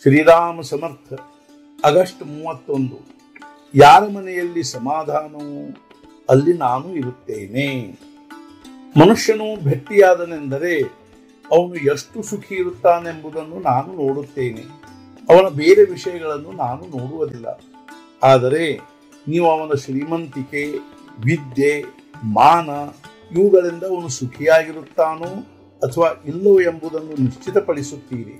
ಶ್ರೀರಾಮ ಸಮರ್ಥ August ಮೂವತ್ತೊಂದು ಯಾರ ಮನೆಯಲ್ಲಿ ಸಮಾಧಾನವು ಅಲ್ಲಿ ನಾನು ಇರುತ್ತೇನೆ ಮನುಷ್ಯನು ಭೆಟ್ಟಿಯಾದನೆಂದರೆ ಅವನು ಎಷ್ಟು ಸುಖಿ ಇರುತ್ತಾನೆಂಬುದನ್ನು ನಾನು ನೋಡುತ್ತೇನೆ ಅವನ ಬೇರೆ ವಿಷಯಗಳನ್ನು ನಾನು ನೋಡುವುದಿಲ್ಲ ಆದರೆ ನೀವು ಅವನ ಶ್ರೀಮಂತಿಕೆ ವಿದ್ಯೆ ಮಾನ ಇವುಗಳಿಂದ ಅವನು ಸುಖಿಯಾಗಿರುತ್ತಾನೋ ಅಥವಾ ಇಲ್ಲವೋ ಎಂಬುದನ್ನು ನಿಶ್ಚಿತಪಡಿಸುತ್ತೀರಿ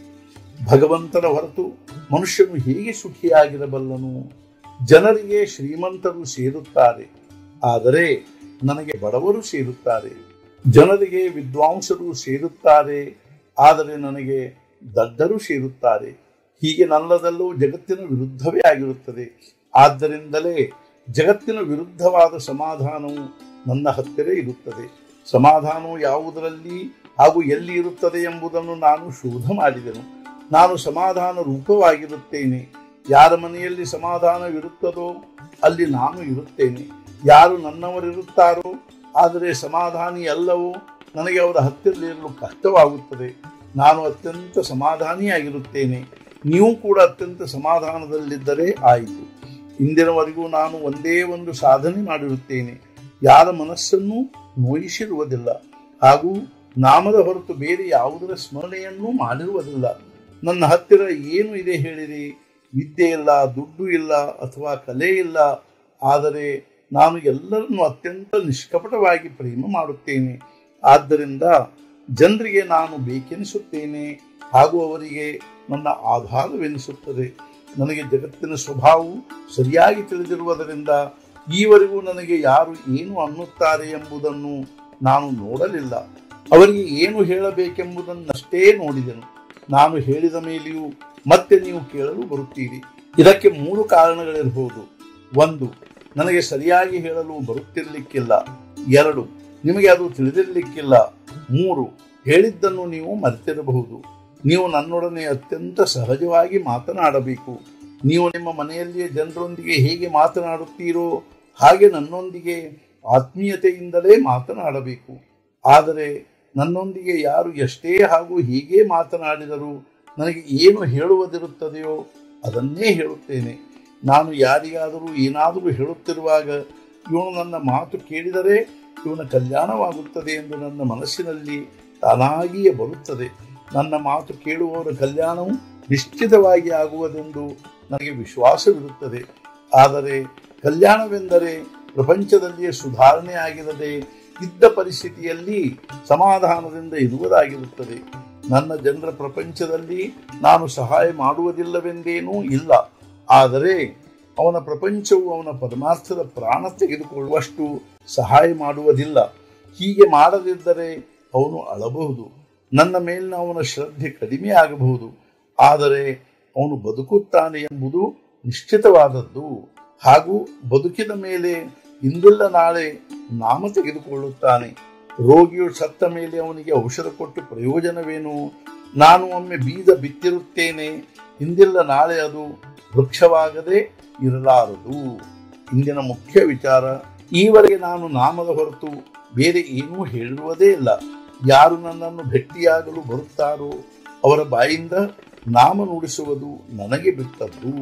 ಭಗವಂತನ ಹೊರತು ಮನುಷ್ಯನು ಹೇಗೆ ಸುಖಿಯಾಗಿರಬಲ್ಲನು ಜನರಿಗೆ ಶ್ರೀಮಂತರು ಸೇರುತ್ತಾರೆ ಆದರೆ ನನಗೆ ಬಡವರು ಸೇರುತ್ತಾರೆ ಜನರಿಗೆ ವಿದ್ವಾಂಸರು ಸೇರುತ್ತಾರೆ ಆದರೆ ನನಗೆ ದಡ್ಡರು ಸೇರುತ್ತಾರೆ ಹೀಗೆ ನಲ್ಲದಲ್ಲೂ ಜಗತ್ತಿನ ವಿರುದ್ಧವೇ ಆಗಿರುತ್ತದೆ ಆದ್ದರಿಂದಲೇ ಜಗತ್ತಿನ ವಿರುದ್ಧವಾದ ಸಮಾಧಾನವು ನನ್ನ ಹತ್ತಿರ ಇರುತ್ತದೆ ಸಮಾಧಾನವು ಯಾವುದರಲ್ಲಿ ಹಾಗೂ ಎಲ್ಲಿ ಇರುತ್ತದೆ ಎಂಬುದನ್ನು ನಾನು ಶೋಧ ಮಾಡಿದೆನು ನಾನು ಸಮಾಧಾನ ರೂಪವಾಗಿರುತ್ತೇನೆ ಯಾರ ಮನೆಯಲ್ಲಿ ಸಮಾಧಾನವಿರುತ್ತದೋ ಅಲ್ಲಿ ನಾನು ಇರುತ್ತೇನೆ ಯಾರು ನನ್ನವರಿರುತ್ತಾರೋ ಆದರೆ ಸಮಾಧಾನಿ ಅಲ್ಲವೋ ನನಗೆ ಅವರ ಹತ್ತಿರಲಿರಲು ಕಷ್ಟವಾಗುತ್ತದೆ ನಾನು ಅತ್ಯಂತ ಸಮಾಧಾನಿಯಾಗಿರುತ್ತೇನೆ ನೀವು ಕೂಡ ಅತ್ಯಂತ ಸಮಾಧಾನದಲ್ಲಿದ್ದರೆ ಆಯಿತು ಇಂದಿನವರೆಗೂ ನಾನು ಒಂದೇ ಒಂದು ಸಾಧನೆ ಮಾಡಿರುತ್ತೇನೆ ಯಾರ ಮನಸ್ಸನ್ನು ನೋಯಿಸಿರುವುದಿಲ್ಲ ಹಾಗೂ ನಾಮದ ಹೊರತು ಬೇರೆ ಯಾವುದರ ಸ್ಮರಣೆಯನ್ನೂ ಮಾಡಿರುವುದಿಲ್ಲ ನನ್ನ ಹತ್ತಿರ ಏನು ಇದೆ ಹೇಳಿರಿ ವಿದ್ಯೆ ಇಲ್ಲ ದುಡ್ಡು ಇಲ್ಲ ಅಥವಾ ಕಲೆ ಇಲ್ಲ ಆದರೆ ನಾನು ಎಲ್ಲರನ್ನು ಅತ್ಯಂತ ನಿಷ್ಕಪಟವಾಗಿ ಪ್ರೇಮ ಮಾಡುತ್ತೇನೆ ಆದ್ದರಿಂದ ಜನರಿಗೆ ನಾನು ಬೇಕೆನಿಸುತ್ತೇನೆ ಹಾಗೂ ಅವರಿಗೆ ನನ್ನ ಆಧಾರವೆನಿಸುತ್ತದೆ ನನಗೆ ಜಗತ್ತಿನ ಸ್ವಭಾವವು ಸರಿಯಾಗಿ ತಿಳಿದಿರುವುದರಿಂದ ಈವರೆಗೂ ನನಗೆ ಯಾರು ಏನು ಅನ್ನುತ್ತಾರೆ ಎಂಬುದನ್ನು ನಾನು ನೋಡಲಿಲ್ಲ ಅವರಿಗೆ ಏನು ಹೇಳಬೇಕೆಂಬುದನ್ನಷ್ಟೇ ನೋಡಿದೆನು ನಾನು ಹೇಳಿದ ಮೇಲೆಯೂ ಮತ್ತೆ ನೀವು ಕೇಳಲು ಬರುತ್ತೀರಿ ಇದಕ್ಕೆ ಮೂರು ಕಾರಣಗಳಿರಬಹುದು ಒಂದು ನನಗೆ ಸರಿಯಾಗಿ ಹೇಳಲು ಬರುತ್ತಿರಲಿಕ್ಕಿಲ್ಲ ಎರಡು ನಿಮಗೆ ಅದು ತಿಳಿದಿರಲಿಕ್ಕಿಲ್ಲ ಮೂರು ಹೇಳಿದ್ದನ್ನು ನೀವು ಮರೆತಿರಬಹುದು ನೀವು ನನ್ನೊಡನೆ ಅತ್ಯಂತ ಸಹಜವಾಗಿ ಮಾತನಾಡಬೇಕು ನೀವು ನಿಮ್ಮ ಮನೆಯಲ್ಲಿಯೇ ಜನರೊಂದಿಗೆ ಹೇಗೆ ಮಾತನಾಡುತ್ತೀರೋ ಹಾಗೆ ನನ್ನೊಂದಿಗೆ ಆತ್ಮೀಯತೆಯಿಂದಲೇ ಮಾತನಾಡಬೇಕು ಆದರೆ ನನ್ನೊಂದಿಗೆ ಯಾರು ಎಷ್ಟೇ ಹಾಗೂ ಹೀಗೆ ಮಾತನಾಡಿದರೂ ನನಗೆ ಏನು ಹೇಳುವುದಿರುತ್ತದೆಯೋ ಅದನ್ನೇ ಹೇಳುತ್ತೇನೆ ನಾನು ಯಾರಿಗಾದರೂ ಏನಾದರೂ ಹೇಳುತ್ತಿರುವಾಗ ಇವನು ನನ್ನ ಮಾತು ಕೇಳಿದರೆ ಇವನ ಕಲ್ಯಾಣವಾಗುತ್ತದೆ ಎಂದು ನನ್ನ ಮನಸ್ಸಿನಲ್ಲಿ ತಾನಾಗಿಯೇ ಬರುತ್ತದೆ ನನ್ನ ಮಾತು ಕೇಳುವವರ ಕಲ್ಯಾಣವು ನಿಶ್ಚಿತವಾಗಿ ಆಗುವುದೆಂದು ನನಗೆ ವಿಶ್ವಾಸವಿರುತ್ತದೆ ಆದರೆ ಕಲ್ಯಾಣವೆಂದರೆ ಪ್ರಪಂಚದಲ್ಲಿಯೇ ಸುಧಾರಣೆ ಆಗಿರದೆ ಇದ್ದ ಪರಿಸ್ಥಿತಿಯಲ್ಲಿ ಸಮಾಧಾನದಿಂದ ಇರುವುದಾಗಿರುತ್ತದೆ ನನ್ನ ಜನರ ಪ್ರಪಂಚದಲ್ಲಿ ನಾನು ಸಹಾಯ ಮಾಡುವುದಿಲ್ಲವೆಂದೇನೂ ಇಲ್ಲ ಆದರೆ ಅವನ ಪ್ರಪಂಚವು ಅವನ ಪರಮಾರ್ಥದ ಪ್ರಾಣ ತೆಗೆದುಕೊಳ್ಳುವಷ್ಟು ಸಹಾಯ ಮಾಡುವುದಿಲ್ಲ ಹೀಗೆ ಮಾಡದಿದ್ದರೆ ಅವನು ಅಳಬಹುದು ನನ್ನ ಮೇಲಿನ ಅವನ ಶ್ರದ್ಧೆ ಕಡಿಮೆ ಆಗಬಹುದು ಆದರೆ ಅವನು ಬದುಕುತ್ತಾನೆ ಎಂಬುದು ನಿಶ್ಚಿತವಾದದ್ದು ಹಾಗೂ ಬದುಕಿದ ಮೇಲೆ ಇಂದಿಲ್ಲ ನಾಳೆ ನಾಮ ತೆಗೆದುಕೊಳ್ಳುತ್ತಾನೆ ರೋಗಿಯು ಸತ್ತ ಮೇಲೆ ಅವನಿಗೆ ಔಷಧ ಕೊಟ್ಟು ಪ್ರಯೋಜನವೇನು ನಾನು ಒಮ್ಮೆ ಬೀಜ ಬಿತ್ತಿರುತ್ತೇನೆ ಇಂದಿಲ್ಲ ನಾಳೆ ಅದು ವೃಕ್ಷವಾಗದೆ ಇರಲಾರದು ಇಂದಿನ ಮುಖ್ಯ ವಿಚಾರ ಈವರೆಗೆ ನಾನು ನಾಮದ ಹೊರತು ಬೇರೆ ಏನೂ ಹೇಳಿರುವುದೇ ಇಲ್ಲ ಯಾರು ನನ್ನನ್ನು ಭೇಟಿಯಾಗಲು ಬರುತ್ತಾರೋ ಅವರ ಬಾಯಿಂದ ನಾಮ ನುಡಿಸುವುದು ನನಗೆ ಬಿಟ್ಟದ್ದು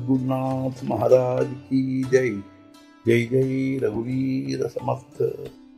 ಸದ್ಗುರುನಾಥ್ ಮಹಾರಾಜ್ ಕಿ ಜೈ ಜೈ ಜೈ ರಘುವೀರ ಸಮರ್ಥ